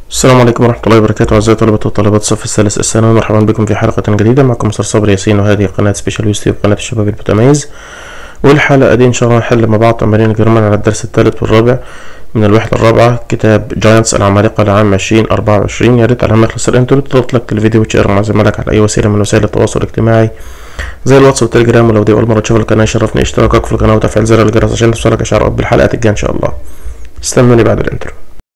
السلام عليكم ورحمة الله وبركاته أعزائي طلبة وطالبات الصف الثالث الثانوي مرحبا بكم في حلقة جديدة معكم مستر صبري ياسين وهذه قناة سبيشال يوتيوب قناة الشباب المتميز والحلقة دي إن شاء الله نحل مع بعض تمارين الجرمان على الدرس الثالث والرابع من الوحدة الرابعة كتاب جاينتس العمالقة لعام عشرين أربعة وعشرين يا ريت على ما يخلص الانترو تضغط لك الفيديو وتشير مع زملائك على أي وسيلة من وسائل التواصل الاجتماعي زي الواتس والتليجرام ولو دي أول مرة تشوف القناة يشرفني اشتراكك في القناة وتفعيل زر الجرس عشان توصلك إشعارات بالحلقات الجاية إن شاء الله استنوني بعد الانترو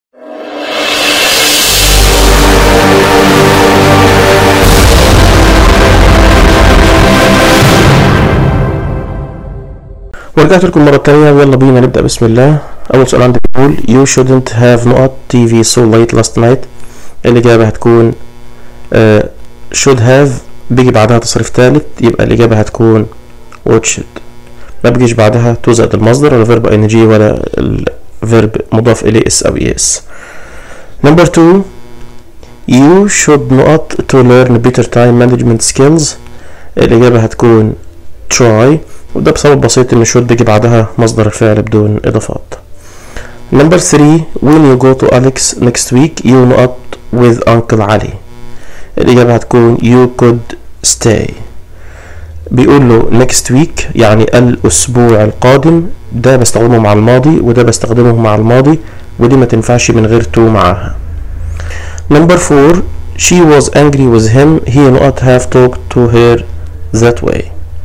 ورجعت لكم مرة تانية ويلا بينا نبدأ بسم الله أول سؤال عندي بيقول you shouldn't have not TV so late last night الإجابة هتكون uh, should have بيجي بعدها تصريف تالت يبقى الإجابة هتكون watched ما بيجيش بعدها to زائد المصدر ولا verb ing ولا الفيرب مضاف إليه اس أو es number two you should not to learn better time management skills الإجابة هتكون try وده بسبب بسيط ان should بيجي بعدها مصدر الفعل بدون اضافات number 3 when you go to Alex next week you not with uncle علي الإجابة هتكون you could stay بيقول له next week يعني الأسبوع القادم ده بستخدمه مع الماضي وده بستخدمه مع الماضي ودي ما تنفعش من غير to معاها number 4 she was angry with him he not have talked to her that way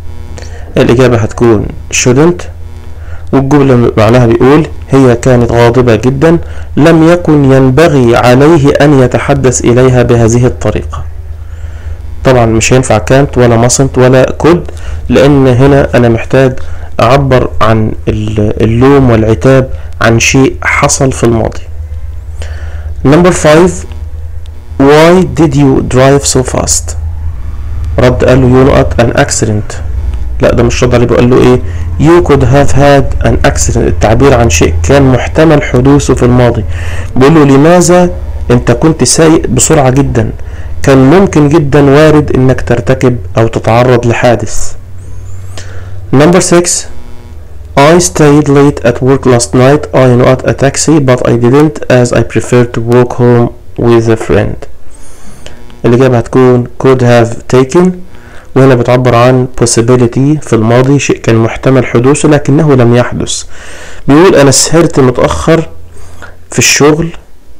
الإجابة هتكون shouldn't والجملة معناها بيقول هي كانت غاضبة جدا لم يكن ينبغي عليه أن يتحدث إليها بهذه الطريقة طبعا مش هينفع كانت ولا mustn't ولا could لأن هنا أنا محتاج أعبر عن اللوم والعتاب عن شيء حصل في الماضي number 5 why did you drive so fast رد قال له you not an accident لا ده مش رد عليه بيقول له ايه you could have had an accident التعبير عن شيء كان محتمل حدوثه في الماضي بيقول له لماذا انت كنت سايق بسرعة جدا كان ممكن جدا وارد انك ترتكب او تتعرض لحادث number 6 I stayed late at work last night I not a taxi but I didn't as I preferred to walk home with a friend الإجابة هتكون could have taken وهنا بتعبر عن possibility في الماضي شيء كان محتمل حدوثه لكنه لم يحدث بيقول أنا سهرت متأخر في الشغل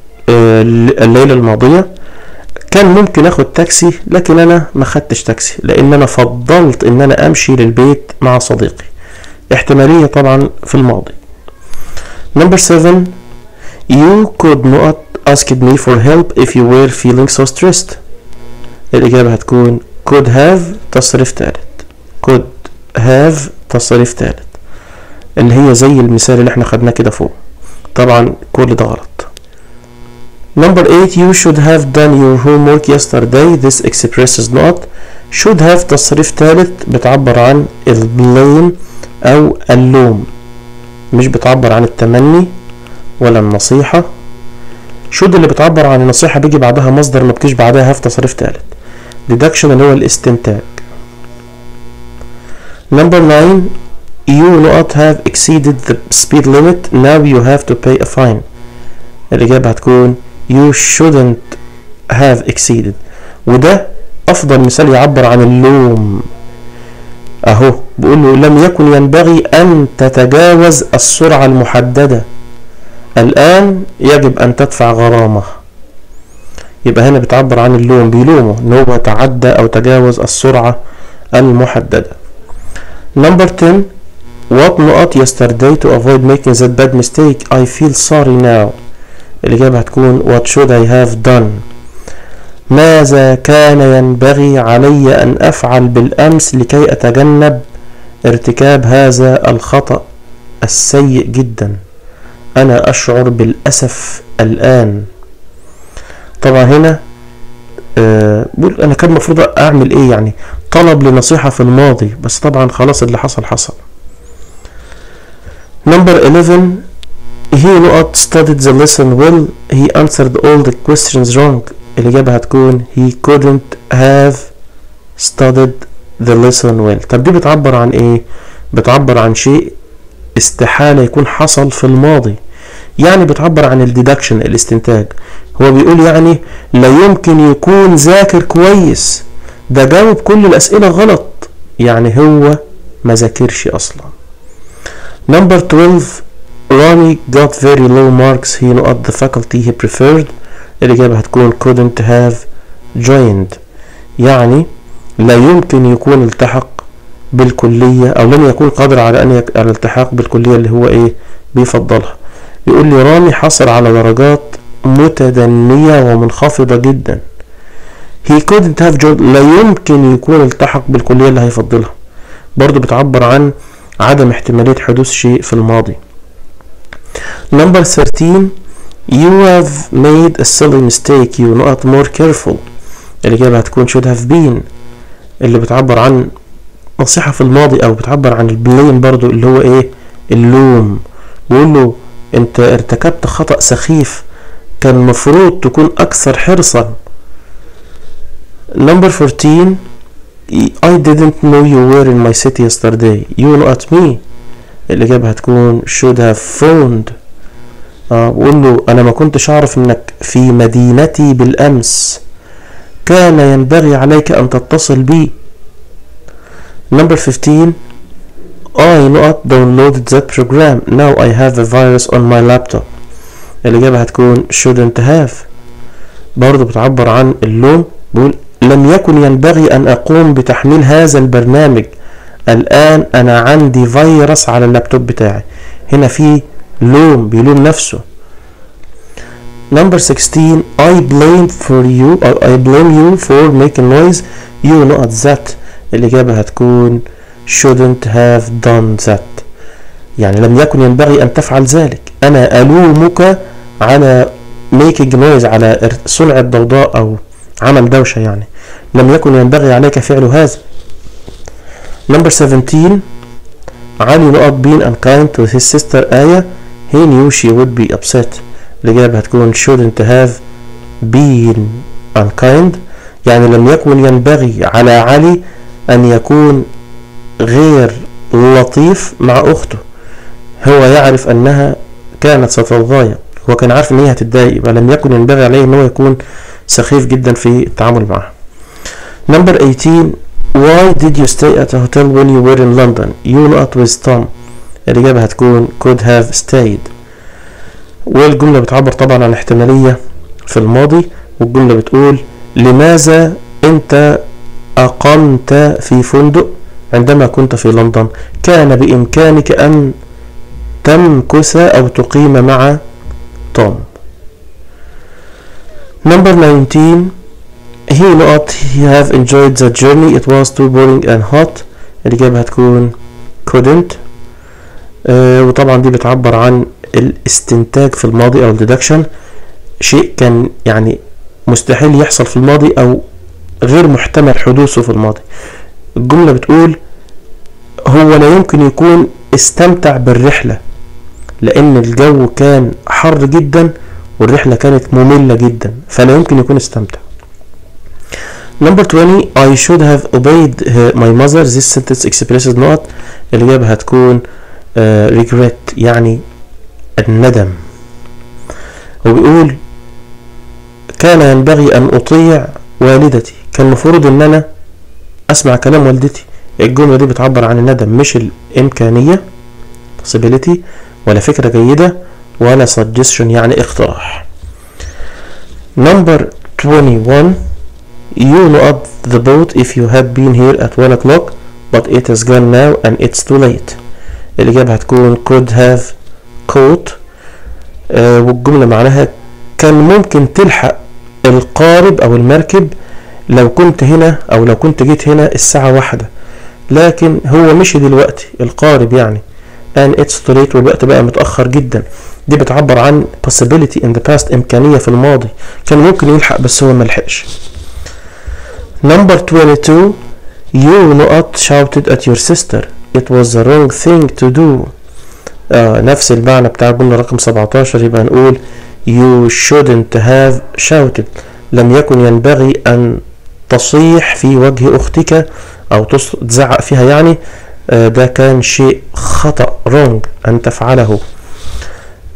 الليلة الماضية كان ممكن اخد تاكسي لكن انا ما خدتش تاكسي لان انا فضلت ان انا امشي للبيت مع صديقي احتمالية طبعا في الماضي number 7 you could not ask me for help if you were feeling so stressed الإجابة هتكون could have تصريف تالت could have تصريف تالت اللي هي زي المثال اللي احنا خدناه كده فوق طبعا كل ده غلط number 8 you should have done your homework yesterday this expresses not should have تصريف تالت بتعبر عن البليم او اللوم مش بتعبر عن التمني ولا النصيحة should اللي بتعبر عن النصيحة بيجي بعدها مصدر ما بتجيش بعدها have تصريف تالت deduction اللي هو الاستنتاج number 9 you not have exceeded the speed limit now you have to pay a fine الإجابة هتكون you shouldn't have exceeded وده أفضل مثال يعبر عن اللوم أهو بيقول له لم يكن ينبغي أن تتجاوز السرعة المحددة الآن يجب أن تدفع غرامة يبقى هنا بتعبر عن اللوم بيلومه ان هو تعدى او تجاوز السرعة المحددة number 10 what not yesterday to avoid making that bad mistake I feel sorry now الإجابة هتكون what should I have done ماذا كان ينبغي علي أن أفعل بالأمس لكي أتجنب ارتكاب هذا الخطأ السيء جدا أنا أشعر بالأسف الآن طبعا هنا أه بقول انا كان المفروض اعمل ايه يعني طلب لنصيحة في الماضي بس طبعا خلاص اللي حصل حصل number 11 he not studied the lesson well he answered all the questions wrong الإجابة هتكون he couldn't have studied the lesson well طب دي بتعبر عن ايه بتعبر عن شيء استحالة يكون حصل في الماضي يعني بتعبر عن الديدكشن الاستنتاج هو بيقول يعني لا يمكن يكون ذاكر كويس ده جاوب كل الأسئلة غلط يعني هو ما ذاكرش أصلا number 12 رامي got very low marks he not the faculty he preferred الإجابة هتكون couldn't have joined يعني لا يمكن يكون التحق بالكلية أو لم يكون قادر على أن يك... على الالتحاق بالكلية اللي هو إيه بيفضلها يقول لي رامي حصل على درجات متدنية ومنخفضة جدا he couldn't have joined لا يمكن يكون التحق بالكلية اللي هيفضلها برضو بتعبر عن عدم احتمالية حدوث شيء في الماضي number 13 you have made a silly mistake you not more careful الإجابة هتكون should have been اللي بتعبر عن نصيحة في الماضي أو بتعبر عن البلين برضو اللي هو إيه اللوم بيقول له أنت ارتكبت خطأ سخيف كان المفروض تكون أكثر حرصا number 14 I didn't know you were in my city yesterday you not me الإجابة هتكون should have phoned آه بقول له أنا ما كنتش أعرف إنك في مدينتي بالأمس كان ينبغي عليك أن تتصل بي number 15 I not downloaded that program now I have a virus on my laptop الإجابة هتكون shouldn't have برضه بتعبر عن اللوم بقول لم يكن ينبغي أن أقوم بتحميل هذا البرنامج الآن أنا عندي فيروس على اللابتوب بتاعي هنا في لوم بيلوم نفسه number 16 I blame for you or I blame you for making noise you not that الإجابة هتكون shouldn't have done that يعني لم يكن ينبغي أن تفعل ذلك أنا ألومك على making noise على صنع الضوضاء أو عمل دوشة يعني لم يكن ينبغي عليك فعل هذا number 17 علي not being unkind to his sister آية he knew she would be upset الإجابة هتكون shouldn't have been unkind يعني لم يكن ينبغي على علي أن يكون غير لطيف مع أخته هو يعرف أنها كانت ستتضايق هو كان عارف أن هي هتتضايق يبقى لم يكن ينبغي عليه أن هو يكون سخيف جدا في التعامل معها number 18 why did you stay at a hotel when you were in London you not with Tom الإجابة هتكون could have stayed والجملة بتعبر طبعا عن احتمالية في الماضي والجملة بتقول لماذا أنت أقمت في فندق عندما كنت في لندن كان بإمكانك أن تمكث أو تقيم مع توم Number 19 He not he have enjoyed the journey it was too boring and hot الإجابة هتكون couldn't آه وطبعا دي بتعبر عن الاستنتاج في الماضي أو الديدكشن شيء كان يعني مستحيل يحصل في الماضي أو غير محتمل حدوثه في الماضي الجملة بتقول هو لا يمكن يكون استمتع بالرحلة لأن الجو كان حر جدا والرحلة كانت مملة جدا فلا يمكن يكون استمتع Number 20 I should have obeyed her, my mother this sentence expresses not الإجابة هتكون uh, regret يعني الندم هو بيقول كان ينبغي أن أطيع والدتي كان المفروض ان انا اسمع كلام والدتي الجملة دي بتعبر عن الندم مش الامكانية possibility ولا فكرة جيدة ولا suggestion يعني اقتراح number 21 you not the boat if you had been here at 1 o'clock but it is gone now and it's too late الإجابة هتكون could have caught آه والجملة معناها كان ممكن تلحق القارب أو المركب لو كنت هنا او لو كنت جيت هنا الساعة واحدة لكن هو مشي دلوقتي القارب يعني and it's too late والوقت بقى متأخر جدا دي بتعبر عن possibility in the past إمكانية في الماضي كان ممكن يلحق بس هو ملحقش number 22 you not shouted at your sister it was the wrong thing to do آه نفس المعنى بتاع الجملة رقم 17 يبقى نقول you shouldn't have shouted لم يكن ينبغي أن تصيح في وجه أختك أو تزعق فيها يعني ده كان شيء خطأ wrong أن تفعله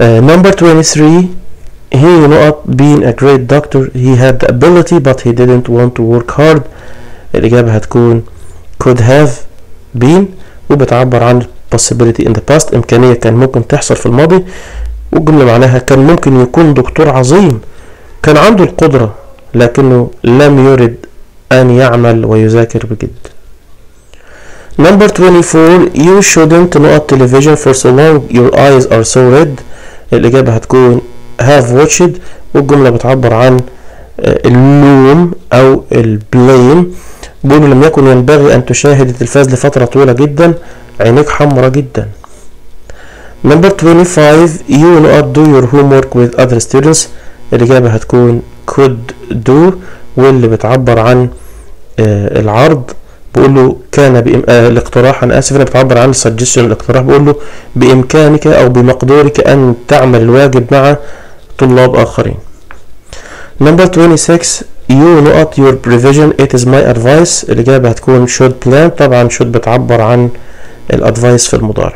number 23 he not being a great doctor he had the ability but he didn't want to work hard الإجابة هتكون could have been وبتعبر عن possibility in the past إمكانية كان ممكن تحصل في الماضي والجملة معناها كان ممكن يكون دكتور عظيم كان عنده القدرة لكنه لم يرد أن يعمل ويذاكر بجد Number 24 You shouldn't not television for so long your eyes are so red الإجابة هتكون have watched والجملة بتعبر عن اللوم أو البليم بيقولوا لم يكن ينبغي أن تشاهد التلفاز لفترة طويلة جدا عينيك حمرة جدا Number 25 You will not do your homework with other students الإجابة هتكون could do واللي بتعبر عن آه العرض بقول له كان بإم... آه الاقتراح أنا آسف أنا بتعبر عن suggestion الاقتراح بقول له بإمكانك أو بمقدورك أن تعمل الواجب مع طلاب آخرين Number 26 You not your provision it is my advice الإجابة هتكون should plan طبعا should بتعبر عن الادفايس في المضارع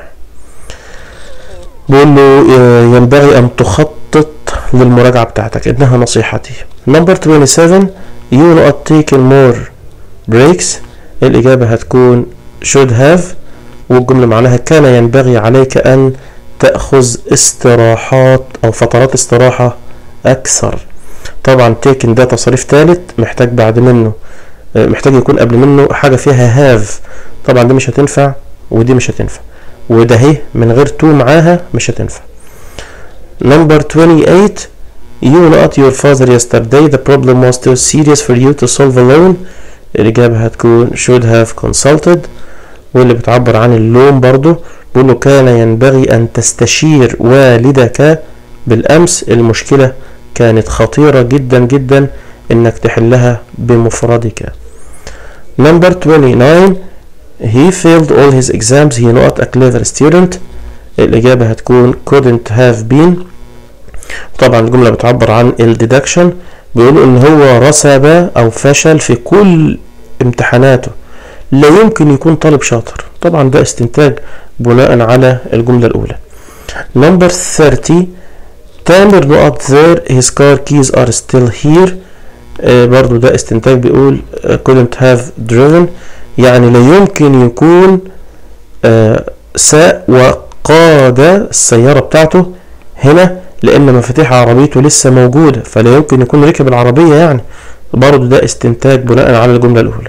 بقول له ينبغي أن تخطط للمراجعة بتاعتك إنها نصيحتي Number 27 You not taking more breaks الإجابة هتكون should have والجملة معناها كان ينبغي عليك أن تأخذ استراحات أو فترات استراحة أكثر طبعا taking ده تصريف ثالث محتاج بعد منه محتاج يكون قبل منه حاجة فيها have طبعا دي مش هتنفع ودي مش هتنفع وده اهي من غير تو معاها مش هتنفع number 28 you not your father yesterday the problem was too serious for you to solve alone الإجابة هتكون should have consulted واللي بتعبر عن اللوم برضو بيقول له كان ينبغي أن تستشير والدك بالأمس المشكلة كانت خطيرة جدا جدا إنك تحلها بمفردك number 29 he failed all his exams he not a clever student الإجابة هتكون couldn't have been طبعا الجملة بتعبر عن الديدكشن بيقولوا إن هو رسب أو فشل في كل امتحاناته لا يمكن يكون طالب شاطر طبعا ده استنتاج بناء على الجملة الأولى number 30 تامر نقط there his car keys are still here آه برضو ده استنتاج بيقول آه couldn't have driven يعني لا يمكن يكون آه ساق وقاد السيارة بتاعته هنا لأن مفاتيح عربيته لسه موجودة فلا يمكن يكون ركب العربية يعني برضو ده استنتاج بناء على الجملة الأولى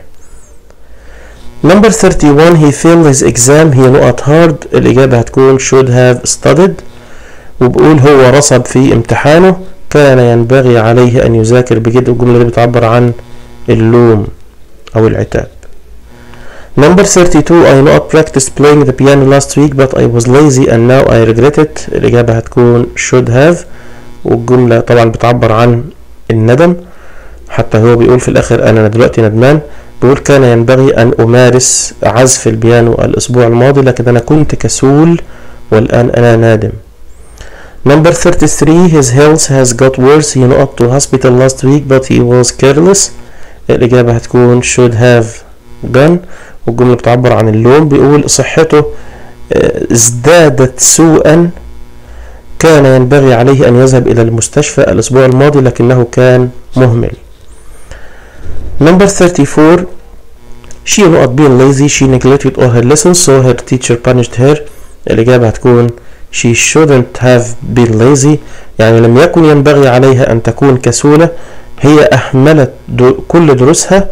Number 31 he failed his exam he not hard الإجابة هتكون should have studied وبقول هو رسب في امتحانه كان ينبغي عليه أن يذاكر بجد الجملة دي بتعبر عن اللوم أو العتاب Number 32 I not practiced playing the piano last week but I was lazy and now I regret it الإجابة هتكون should have والجملة طبعا بتعبر عن الندم حتى هو بيقول في الآخر أنا دلوقتي ندمان بيقول كان ينبغي أن أمارس عزف البيانو الأسبوع الماضي لكن أنا كنت كسول والآن أنا نادم Number 33 His health has got worse he went to hospital last week but he was careless الإجابة هتكون should have gone والجملة بتعبر عن اللوم بيقول صحته ازدادت سوءا كان ينبغي عليه أن يذهب إلى المستشفى الأسبوع الماضي لكنه كان مهمل Number 34 She not being lazy she neglected all her lessons so her teacher punished her الإجابة هتكون she shouldn't have been lazy يعني لم يكن ينبغي عليها أن تكون كسولة هي أهملت كل دروسها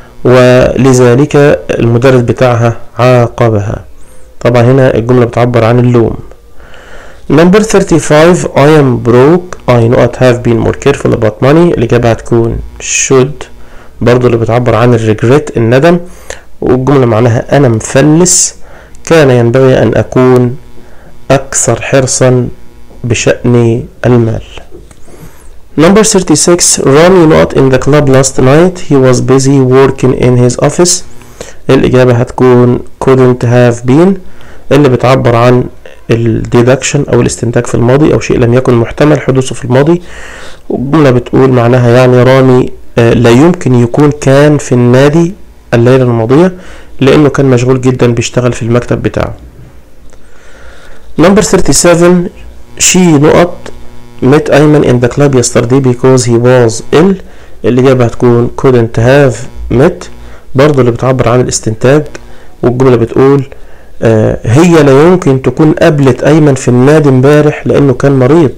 ولذلك المدرس بتاعها عاقبها طبعا هنا الجملة بتعبر عن اللوم Number 35 I am broke I not have been more careful about money الإجابة هتكون should برضو اللي بتعبر عن الريجريت الندم والجملة معناها أنا مفلس كان ينبغي أن أكون أكثر حرصا بشأن المال Number 36 Ronnie not in the club last night he was busy working in his office الإجابة هتكون couldn't have been اللي بتعبر عن الديدكشن أو الاستنتاج في الماضي أو شيء لم يكن محتمل حدوثه في الماضي والجملة بتقول معناها يعني رامي لا يمكن يكون كان في النادي الليلة الماضية لأنه كان مشغول جدا بيشتغل في المكتب بتاعه Number 37 she نقط met أيمن in the club yesterday because he was ill الإجابة هتكون couldn't have met برضو اللي بتعبر عن الاستنتاج والجملة بتقول آه هي لا يمكن تكون قابلت أيمن في النادي امبارح لأنه كان مريض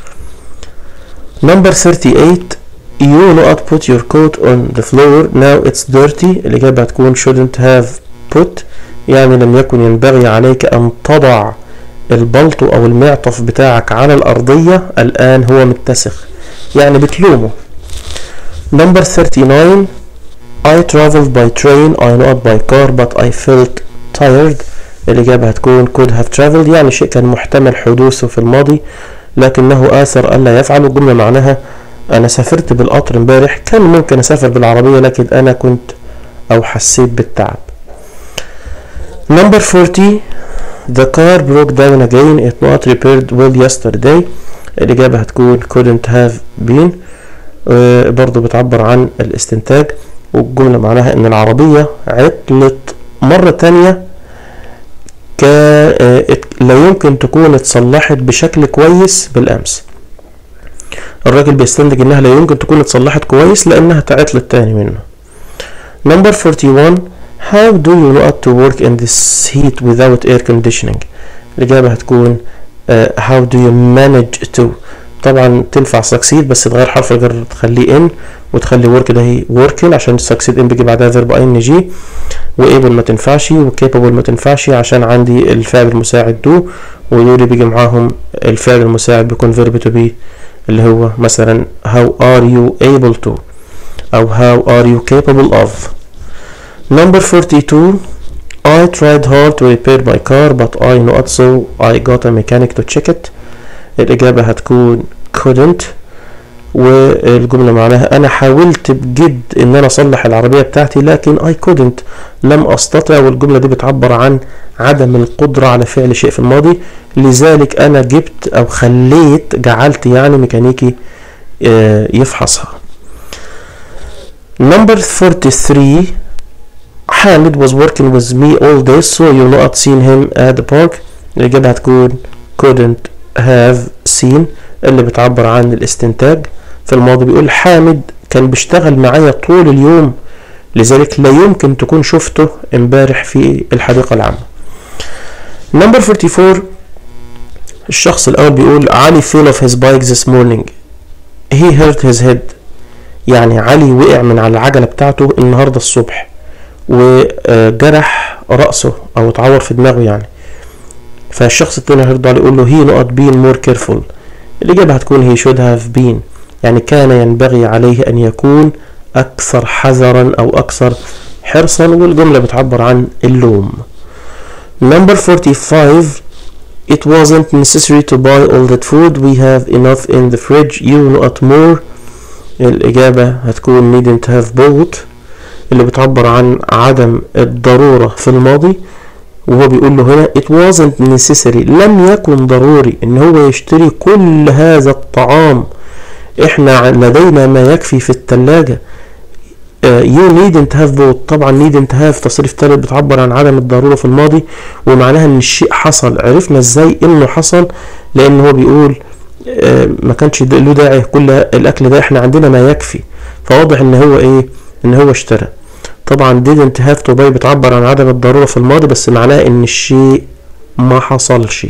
number 38 you not put your coat on the floor now it's dirty الإجابة هتكون shouldn't have put يعني لم يكن ينبغي عليك أن تضع البلطو أو المعطف بتاعك على الأرضية الآن هو متسخ يعني بتلومه number 39 I traveled by train I not by car but I felt tired الإجابة هتكون could have traveled يعني شيء كان محتمل حدوثه في الماضي لكنه آثر ألا يفعل الجملة معناها أنا سافرت بالقطر امبارح كان ممكن أسافر بالعربية لكن أنا كنت أو حسيت بالتعب number 40 the car broke down again it not repaired well yesterday الإجابة هتكون couldn't have been آه، برضو بتعبر عن الاستنتاج والجملة معناها ان العربية عطلت مرة تانية ك... آه، ات- لا يمكن تكون اتصلحت بشكل كويس بالامس الراجل بيستنتج انها لا يمكن تكون اتصلحت كويس لانها عطلت تاني منه number 41 how do you know to work in this heat without air conditioning الإجابة هتكون آه، how do you manage to طبعا تنفع succeed بس تغير حرف الجر تخليه in وتخلي work ده هي working عشان succeed in بيجي بعدها verb ing وable ما تنفعش وcapable ما تنفعش عشان عندي الفعل المساعد do ودول بيجي معاهم الفعل المساعد بيكون verb to be اللي هو مثلا how are you able to أو how are you capable of number 42 I tried hard to repair my car but I not so I got a mechanic to check it الإجابة هتكون couldn't والجملة معناها أنا حاولت بجد إن أنا أصلح العربية بتاعتي لكن I couldn't لم أستطع والجملة دي بتعبر عن عدم القدرة على فعل شيء في الماضي لذلك أنا جبت أو خليت جعلت يعني ميكانيكي آه، يفحصها number 43 Hamid was working with me all day so you not seen him at the park الإجابة هتكون couldn't have seen اللي بتعبر عن الاستنتاج في الماضي بيقول حامد كان بيشتغل معايا طول اليوم لذلك لا يمكن تكون شفته امبارح في الحديقة العامة number 44 الشخص الأول بيقول علي fell off his bike this morning he hurt his head يعني علي وقع من على العجلة بتاعته النهاردة الصبح وجرح رأسه أو اتعور في دماغه يعني فالشخص التاني هيرد عليه يقول له he not been more careful الإجابة هتكون he should have been يعني كان ينبغي عليه أن يكون أكثر حذرا أو أكثر حرصا والجملة بتعبر عن اللوم number 45 it wasn't necessary to buy all that food we have enough in the fridge you not more الإجابة هتكون needn't have bought اللي بتعبر عن عدم الضرورة في الماضي وهو بيقول له هنا it wasn't necessary لم يكن ضروري ان هو يشتري كل هذا الطعام احنا لدينا ما يكفي في الثلاجة uh, you needn't have bought طبعا needn't have تصريف ثالث بتعبر عن عدم الضرورة في الماضي ومعناها ان الشيء حصل عرفنا ازاي انه حصل لان هو بيقول آه، ما كانش د- له داعي كل الاكل ده احنا عندنا ما يكفي فواضح ان هو ايه ان هو اشترى طبعا didn't have to buy بتعبر عن عدم الضرورة في الماضي بس معناه ان الشيء ما حصلش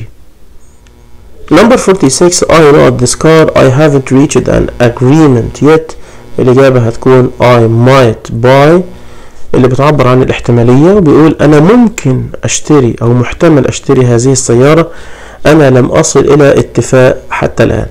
number 46 I know this car I haven't reached an agreement yet الإجابة هتكون I might buy اللي بتعبر عن الاحتمالية وبيقول أنا ممكن أشتري أو محتمل أشتري هذه السيارة أنا لم أصل إلى اتفاق حتى الآن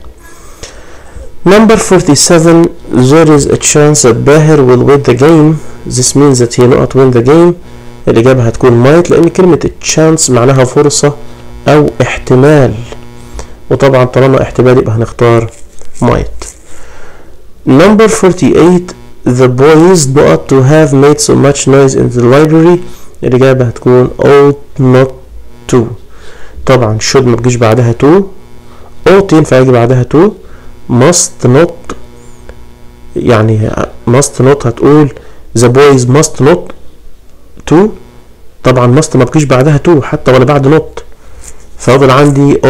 Number 47 There is a chance that Bahir will win the game This means that he not win the game الإجابة هتكون might لأن كلمة chance معناها فرصة أو احتمال وطبعا طالما احتمال يبقى هنختار might Number 48 The boys not to have made so much noise in the library الإجابة هتكون ought not to طبعا should ما تجيش بعدها to ought ينفع يجي بعدها to must not يعني must not هتقول the boys must not to طبعا must ما تجيش بعدها to حتى ولا بعد not فاضل عندي ought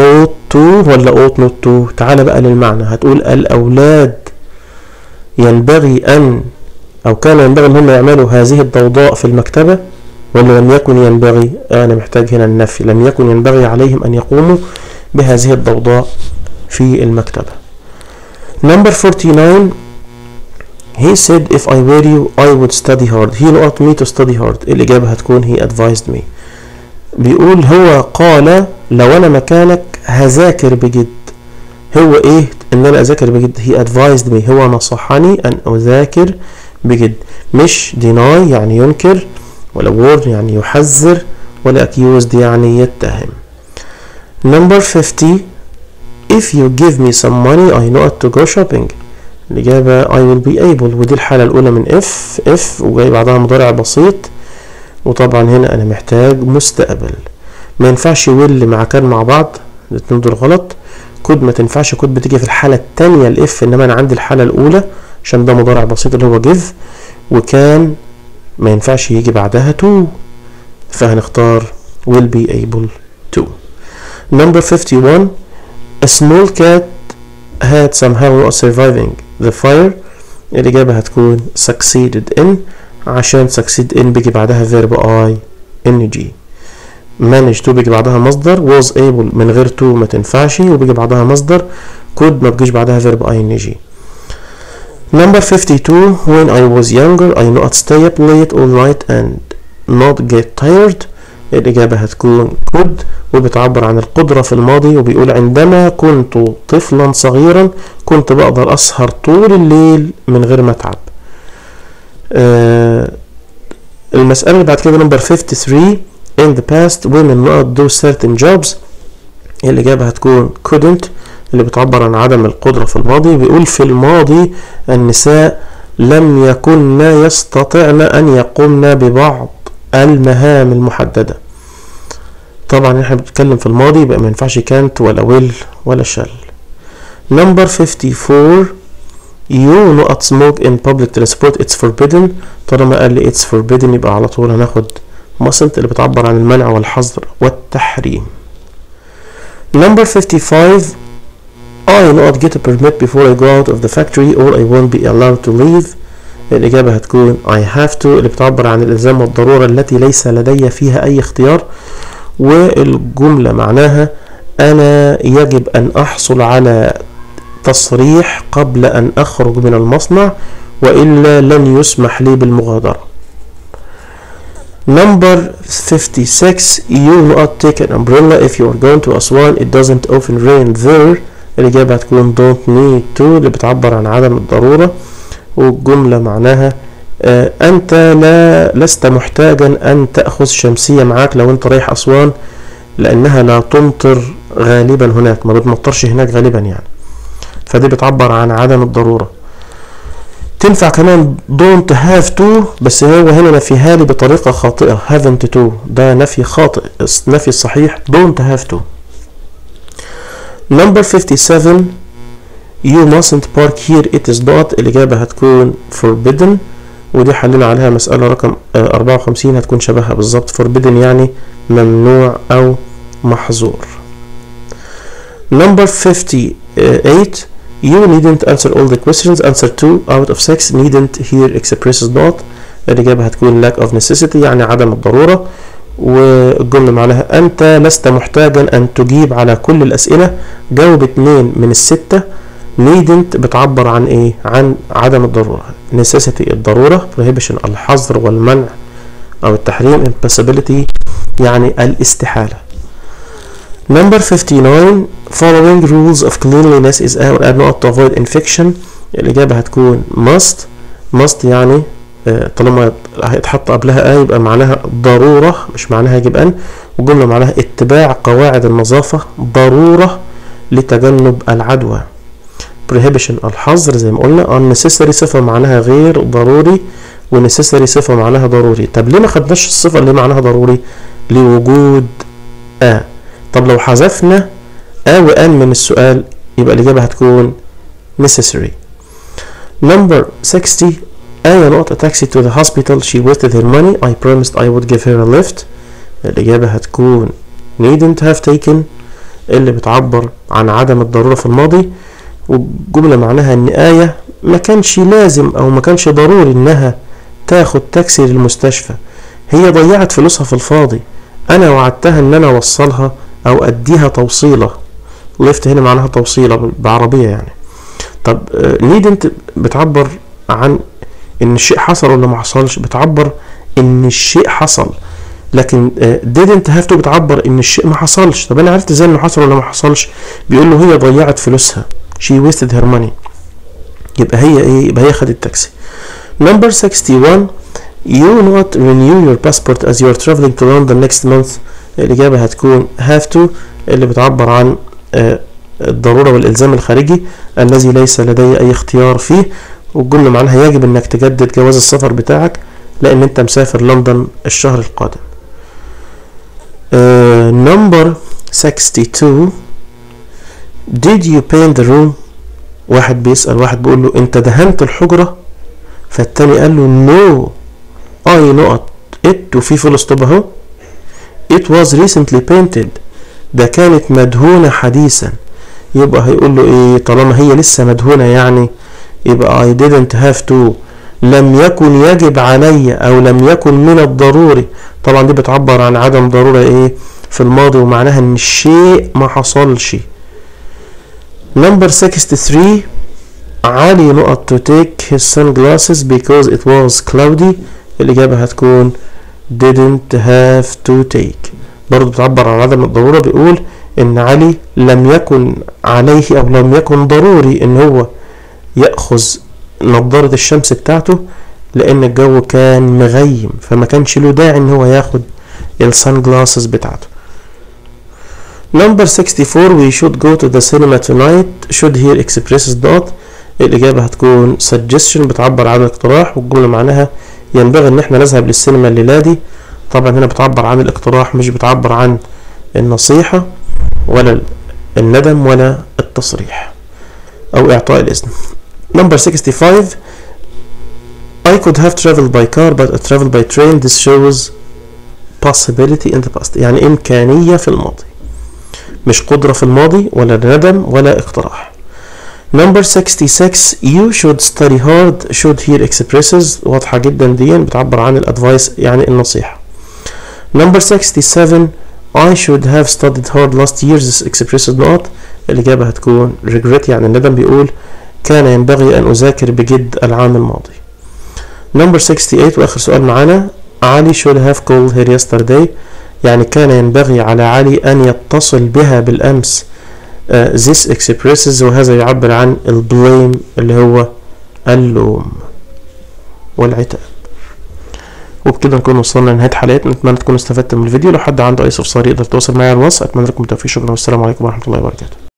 to ولا ought not to تعال بقى للمعنى هتقول الأولاد ينبغي أن أو كان ينبغي أن هم يعملوا هذه الضوضاء في المكتبة ولا لم يكن ينبغي أنا محتاج هنا النفي لم يكن ينبغي عليهم أن يقوموا بهذه الضوضاء في المكتبة number 49 he said if I were you I would study hard he not me to study hard الإجابة هتكون he advised me بيقول هو قال لو أنا مكانك هذاكر بجد هو إيه إن أنا أذاكر بجد he advised me هو نصحني أن أذاكر بجد مش deny يعني ينكر ولا warn يعني يحذر ولا accused يعني يتهم number 50 if you give me some money I know how to go shopping الإجابة I will be able ودي الحالة الأولى من if if وجاي بعدها مضارع بسيط وطبعا هنا أنا محتاج مستقبل ما ينفعش will مع كان مع بعض الاتنين دول غلط كود ما تنفعش كود بتيجي في الحالة التانية الاف انما انا عندي الحالة الاولى عشان ده مضارع بسيط اللي هو give وكان ما ينفعش يجي بعدها to فهنختار will be able to number 51 a small cat had somehow not surviving the fire الإجابة هتكون succeeded in عشان succeed in بيجي بعدها verb I N G manage to بيجي بعدها مصدر was able من غير to ما تنفعش وبيجي بعدها مصدر could ما بيجيش بعدها verb I N G number 52 when I was younger I not stay up late all night and not get tired الإجابة هتكون could وبتعبر عن القدرة في الماضي وبيقول عندما كنت طفلا صغيرا كنت بقدر أسهر طول الليل من غير ما أتعب آه المسألة اللي بعد كده نمبر 53 in the past women not do certain jobs الإجابة هتكون couldn't اللي بتعبر عن عدم القدرة في الماضي بيقول في الماضي النساء لم يكن يستطعن أن يقومن ببعض المهام المحددة طبعا احنا بنتكلم في الماضي يبقى ما ينفعش كانت ولا will ولا shall number 54 you not smoke in public transport it's forbidden طالما قال لي it's forbidden يبقى على طول هناخد mustn't اللي بتعبر عن المنع والحظر والتحريم number 55 I not get a permit before I go out of the factory or I won't be allowed to leave الإجابة هتكون I have to اللي بتعبر عن الإلزام والضرورة التي ليس لدي فيها أي اختيار والجملة معناها أنا يجب أن أحصل على تصريح قبل أن أخرج من المصنع وإلا لن يسمح لي بالمغادرة Number 56 You not take an umbrella if you are going to Aswan it doesn't often rain there الإجابة هتكون don't need to اللي بتعبر عن عدم الضرورة والجملة معناها آه أنت لا لست محتاجا أن تأخذ شمسية معاك لو أنت رايح أسوان لأنها لا تمطر غالبا هناك ما بتمطرش هناك غالبا يعني فدي بتعبر عن عدم الضرورة تنفع كمان don't have to بس هو هنا نفيها لي بطريقة خاطئة haven't to ده نفي خاطئ النفي الصحيح don't have to number 57 you mustn't park here it is not الإجابة هتكون forbidden ودي حلنا عليها مسألة رقم 54 هتكون شبهها بالظبط forbidden يعني ممنوع أو محظور number 58 you needn't answer all the questions answer 2 out of 6 needn't here expresses not الإجابة هتكون lack of necessity يعني عدم الضرورة والجملة معناها أنت لست محتاجا أن تجيب على كل الأسئلة جاوب اتنين من الستة needn't بتعبر عن ايه عن عدم الضرورة necessity الضرورة prohibition الحظر والمنع او التحريم impossibility يعني الاستحالة number 59 following rules of cleanliness is our not to avoid infection الإجابة هتكون must must يعني طالما هيتحط قبلها آه يبقى معناها ضرورة مش معناها يجب أن والجملة معناها اتباع قواعد النظافة ضرورة لتجنب العدوى prohibition الحظر زي ما قلنا unnecessary صفة معناها غير ضروري و necessary صفة معناها ضروري طب ليه ما خدناش الصفة اللي معناها ضروري لوجود آ طب لو حذفنا آ وآن من السؤال يبقى الإجابة هتكون necessary number 60 I not a taxi to the hospital she wasted her money I promised I would give her a lift الإجابة هتكون needn't have taken اللي بتعبر عن عدم الضرورة في الماضي والجملة معناها ان آية ما كانش لازم او ما كانش ضروري انها تاخد تاكسي للمستشفى هي ضيعت فلوسها في الفاضي انا وعدتها ان انا اوصلها او اديها توصيلة ليفت هنا معناها توصيلة بعربية يعني طب نيد انت بتعبر عن ان الشيء حصل ولا ما حصلش بتعبر ان الشيء حصل لكن آه، didn't have to بتعبر ان الشيء ما حصلش طب انا عرفت ازاي انه حصل ولا ما حصلش بيقول له هي ضيعت فلوسها she wasted her money يبقى هي ايه يبقى هي خدت تاكسي number 61 you not renew your passport as you are traveling to London next month الإجابة هتكون have to اللي بتعبر عن آه، الضرورة والإلزام الخارجي الذي ليس لدي أي اختيار فيه والجملة معناها يجب إنك تجدد جواز السفر بتاعك لأن أنت مسافر لندن الشهر القادم uh, number 62 did you paint the room واحد بيسأل واحد بيقول له انت دهنت الحجرة فالتاني قال له no I نقط it وفي فول ستوب اهو it was recently painted ده كانت مدهونة حديثا يبقى هيقول له ايه طالما هي لسه مدهونة يعني يبقى I didn't have to لم يكن يجب علي او لم يكن من الضروري طبعا دي بتعبر عن عدم ضرورة ايه في الماضي ومعناها ان الشيء ما حصلش number 63 علي نقط to take his sunglasses because it was cloudy الإجابة هتكون didn't have to take برضو بتعبر عن عدم الضرورة بيقول إن علي لم يكن عليه أو لم يكن ضروري إن هو يأخذ نظارة الشمس بتاعته لأن الجو كان مغيم فما كانش له داعي إن هو ياخد السان جلاسز بتاعته Number 64 we should go to the cinema tonight should here expresses dot الإجابة هتكون suggestion بتعبر عن اقتراح والجملة معناها ينبغي إن احنا نذهب للسينما الليلة دي طبعا هنا بتعبر عن الاقتراح مش بتعبر عن النصيحة ولا الندم ولا التصريح أو إعطاء الإذن Number 65 I could have traveled by car but I traveled by train this shows possibility in the past يعني إمكانية في الماضي مش قدرة في الماضي ولا ندم ولا اقتراح Number 66 you should study hard should here expresses واضحة جدا دي بتعبر عن الادفايس يعني النصيحة Number 67 I should have studied hard last year this expresses not الإجابة هتكون regret يعني الندم بيقول كان ينبغي أن أذاكر بجد العام الماضي Number 68 وآخر سؤال معانا علي should have called her yesterday يعني كان ينبغي على علي أن يتصل بها بالأمس uh, this expresses وهذا يعبر عن البليم اللي هو اللوم والعتاب وبكده نكون وصلنا لنهاية حلقتنا نتمنى تكونوا استفدتم من الفيديو لو حد عنده أي استفسار يقدر يتواصل معايا على الواتس أتمنى لكم التوفيق شكرا والسلام عليكم ورحمة الله وبركاته